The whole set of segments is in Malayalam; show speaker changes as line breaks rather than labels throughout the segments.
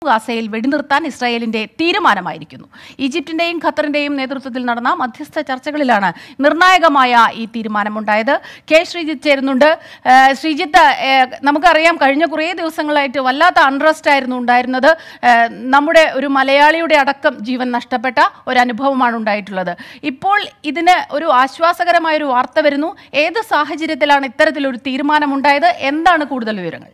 ഗാസയിൽ വെടിനിർത്താൻ ഇസ്രായേലിന്റെ തീരുമാനമായിരിക്കുന്നു ഈജിപ്തിന്റെയും ഖത്തറിന്റെയും നേതൃത്വത്തിൽ നടന്ന മധ്യസ്ഥ ചർച്ചകളിലാണ് നിർണായകമായ ഈ തീരുമാനമുണ്ടായത് കെ ശ്രീജിത്ത് ചേരുന്നുണ്ട് ഏഹ് ശ്രീജിത്ത് ഏഹ് നമുക്കറിയാം കഴിഞ്ഞ കുറേ ദിവസങ്ങളായിട്ട് വല്ലാത്ത അൺറസ്റ്റ് ആയിരുന്നു ഉണ്ടായിരുന്നത് ഏഹ് നമ്മുടെ ഒരു മലയാളിയുടെ അടക്കം ജീവൻ നഷ്ടപ്പെട്ട ഒരു അനുഭവമാണ് ഉണ്ടായിട്ടുള്ളത് ഇപ്പോൾ ഇതിന് ഒരു ആശ്വാസകരമായ ഒരു വാർത്ത വരുന്നു ഏത് സാഹചര്യത്തിലാണ് ഇത്തരത്തിലൊരു തീരുമാനമുണ്ടായത് എന്താണ് കൂടുതൽ വിവരങ്ങൾ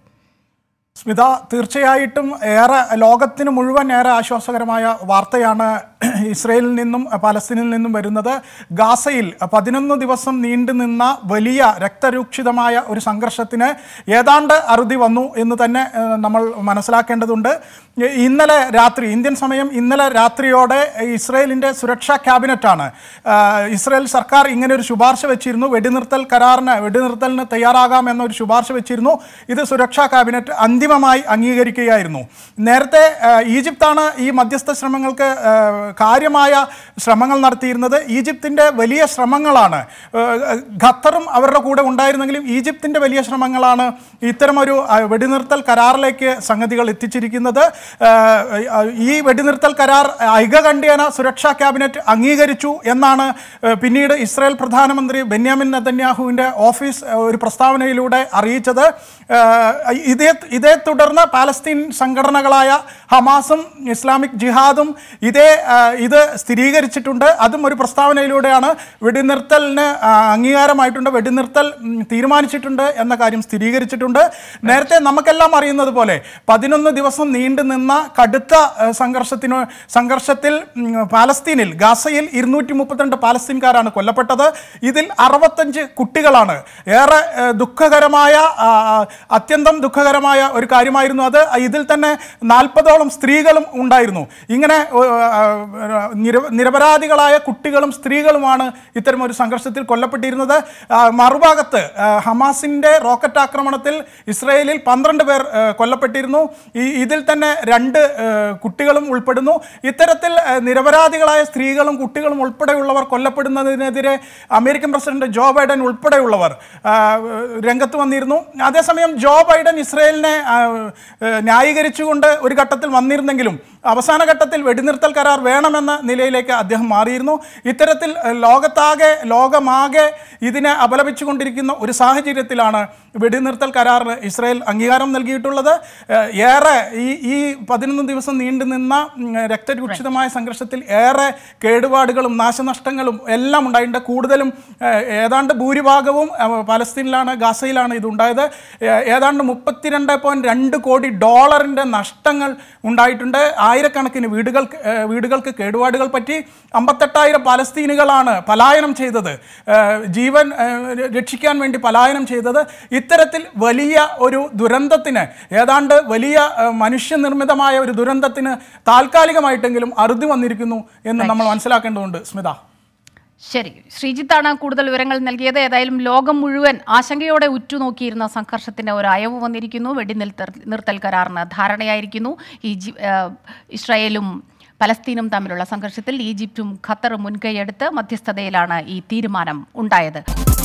സ്മിത തീർച്ചയായിട്ടും ഏറെ ലോകത്തിന് മുഴുവൻ ഏറെ ആശ്വാസകരമായ വാർത്തയാണ് ഇസ്രയേലിൽ നിന്നും പലസ്തീനിൽ നിന്നും വരുന്നത് ഗാസയിൽ പതിനൊന്ന് ദിവസം നീണ്ടു നിന്ന വലിയ രക്തരൂക്ഷിതമായ ഒരു സംഘർഷത്തിന് ഏതാണ്ട് അറുതി വന്നു എന്ന് തന്നെ ഏഹ്, നമ്മൾ മനസ്സിലാക്കേണ്ടതുണ്ട് ഇന്നലെ രാത്രി ഇന്ത്യൻ സമയം ഇന്നലെ രാത്രിയോടെ ഇസ്രയേലിൻ്റെ സുരക്ഷാ ക്യാബിനറ്റാണ് ആഹ്, ഇസ്രയേൽ സർക്കാർ ഇങ്ങനെ ഒരു ശുപാർശ വെച്ചിരുന്നു വെടിനിർത്തൽ കരാറിന് വെടിനിർത്തലിന് തയ്യാറാകാം എന്നൊരു ശുപാർശ വെച്ചിരുന്നു ഇത് സുരക്ഷാ ക്യാബിനറ്റ് അന്തിമമായി അംഗീകരിക്കുകയായിരുന്നു നേരത്തെ ആഹ്, ഈജിപ്താണ് ഈ മധ്യസ്ഥ ശ്രമങ്ങൾക്ക് ആഹ്, കാര്യമായ ശ്രമങ്ങൾ നടത്തിയിരുന്നത് ഈജിപ്തിൻ്റെ വലിയ ശ്രമങ്ങളാണ് ആഹ്, ഖത്തറും അവരുടെ കൂടെ ഉണ്ടായിരുന്നെങ്കിലും ഈജിപ്തിൻ്റെ വലിയ ശ്രമങ്ങളാണ് ഇത്തരമൊരു ആഹ്, വെടിനിർത്തൽ കരാറിലേക്ക് സംഗതികൾ എത്തിച്ചിരിക്കുന്നത് ആഹ്, ഈ വെടിനിർത്തൽ കരാർ ഐകകണ്ഠ്യേന സുരക്ഷാ ക്യാബിനറ്റ് അംഗീകരിച്ചു എന്നാണ് ആഹ്, പിന്നീട് ഇസ്രായേൽ പ്രധാനമന്ത്രി ബെന്യാമിൻ നെതന്യാഹുവിൻ്റെ ഓഫീസ് ആഹ്, ഒരു പ്രസ്താവനയിലൂടെ അറിയിച്ചത് ആഹ്, ഇതേ ഇതേ തുടർന്ന് പാലസ്തീൻ സംഘടനകളായ ഹമാസും ഇസ്ലാമിക് ജിഹാദും ഇതേ ആഹ്, ഇത് സ്ഥിരീകരിച്ചിട്ടുണ്ട് അതും ഒരു പ്രസ്താവനയിലൂടെയാണ് വെടിനിർത്തലിന് ആഹ്, അംഗീകാരമായിട്ടുണ്ട് വെടിനിർത്തൽ ഉം, തീരുമാനിച്ചിട്ടുണ്ട് എന്ന കാര്യം സ്ഥിരീകരിച്ചിട്ടുണ്ട് നേരത്തെ നമുക്കെല്ലാം അറിയുന്നത് പോലെ പതിനൊന്ന് ദിവസം നീണ്ടു നിന്ന കടുത്ത ആഹ്, സംഘർഷത്തിന് സംഘർഷത്തിൽ ഉം, പാലസ്തീനിൽ ഗാസയിൽ ഇരുന്നൂറ്റി മുപ്പത്തിരണ്ട് പാലസ്തീൻകാരാണ് കൊല്ലപ്പെട്ടത് ഇതിൽ അറുപത്തഞ്ച് കുട്ടികളാണ് ഏറെ ആഹ്, ദുഃഖകരമായ ആഹ്, അത്യന്തം ദുഃഖകരമായ ഒരു കാര്യമായിരുന്നു അത് ഇതിൽ തന്നെ നാൽപ്പതോളം സ്ത്രീകളും ഉണ്ടായിരുന്നു ഇങ്ങനെ ആഹ്, നിര- നിരപരാധികളായ കുട്ടികളും സ്ത്രീകളുമാണ് ഇത്തരം ഒരു സംഘർഷത്തിൽ കൊല്ലപ്പെട്ടിരുന്നത് ആഹ്, മറുഭാഗത്ത് ആഹ്, ഹമാസിന്റെ റോക്കറ്റ് ആക്രമണത്തിൽ ഇസ്രയേലിൽ പന്ത്രണ്ട് പേർ ആഹ്, കൊല്ലപ്പെട്ടിരുന്നു ഈ ഇതിൽ തന്നെ രണ്ട് ആഹ്, കുട്ടികളും ഉൾപ്പെടുന്നു ഇത്തരത്തിൽ ആഹ്, നിരപരാധികളായ സ്ത്രീകളും കുട്ടികളും ഉൾപ്പെടെയുള്ളവർ കൊല്ലപ്പെടുന്നതിനെതിരെ അമേരിക്കൻ പ്രസിഡന്റ് ജോ ബൈഡൻ ഉൾപ്പെടെയുള്ളവർ ആഹ്, രംഗത്ത് വന്നിരുന്നു അതേസമയം ജോ ബൈഡൻ ഇസ്രയേലിനെ ആഹ്, ആഹ്, ന്യായീകരിച്ചുകൊണ്ട് ഒരു ഘട്ടത്തിൽ വന്നിരുന്നെങ്കിലും അവസാന ഘട്ടത്തിൽ വെടിനിർത്തൽ കരാർ വേണമെന്ന നിലയിലേക്ക് അദ്ദേഹം മാറിയിരുന്നു ഇത്തരത്തിൽ ആഹ്, ലോകത്താകെ ലോകമാകെ ഇതിനെ അപലപിച്ചുകൊണ്ടിരിക്കുന്ന ഒരു സാഹചര്യത്തിലാണ് വെടിനിർത്തൽ കരാറിന് ഇസ്രയേൽ അംഗീകാരം നൽകിയിട്ടുള്ളത് ആഹ്, ഏറെ ഈ ഈ പതിനൊന്ന് ദിവസം നീണ്ടു നിന്ന ഉം, രക്തരൂക്ഷിതമായ സംഘർഷത്തിൽ ഏറെ കേടുപാടുകളും നാശനഷ്ടങ്ങളും എല്ലാം ഉണ്ടായിട്ടുണ്ട് കൂടുതലും ആഹ്, ഏതാണ്ട് ഭൂരിഭാഗവും ആഹ്, പലസ്തീനിലാണ് ഗാസയിലാണ് ഇതുണ്ടായത് ഏ- ഏതാണ്ട് മുപ്പത്തിരണ്ട് പോയിന്റ് രണ്ട് കോടി ഡോളറിൻ്റെ നഷ്ടങ്ങൾ ഉണ്ടായിട്ടുണ്ട് ആയിരക്കണക്കിന് വീടുകൾക്ക് ഏഹ്, വീടുകൾക്ക് കേടുപാടുകൾ പറ്റി അമ്പത്തെട്ടായിരം പലസ്തീനുകളാണ് പലായനം ചെയ്തത് ഏഹ്, ജീവൻ ഏഹ്, രക്ഷിക്കാൻ വേണ്ടി പലായനം ചെയ്തത് ഇത്തരത്തിൽ വലിയ ഒരു ദുരന്തത്തിന് ഏതാണ്ട് വലിയ ഏഹ്, മനുഷ്യനിർമ്മിതമായ ഒരു ദുരന്തത്തിന് താൽക്കാലികമായിട്ടെങ്കിലും അറുതി വന്നിരിക്കുന്നു എന്ന് നമ്മൾ മനസ്സിലാക്കേണ്ടതുണ്ട് സ്മിത
ശരി ശ്രീജിത്താണ് കൂടുതൽ വിവരങ്ങൾ നൽകിയത് ഏതായാലും ലോകം മുഴുവൻ ആശങ്കയോടെ ഉറ്റുനോക്കിയിരുന്ന സംഘർഷത്തിന്റെ ഒരു അയവ് വന്നിരിക്കുന്നു വെടിനിർത്തൽ നിർത്തൽ കരാറിന് ധാരണയായിരിക്കുന്നു ഈജി ഏഹ് ഇസ്രായേലും പലസ്തീനും തമ്മിലുള്ള സംഘർഷത്തിൽ ഈജിപ്തും ഖത്തറും മുൻകൈയെടുത്ത് മധ്യസ്ഥതയിലാണ് ഈ തീരുമാനം ഉണ്ടായത്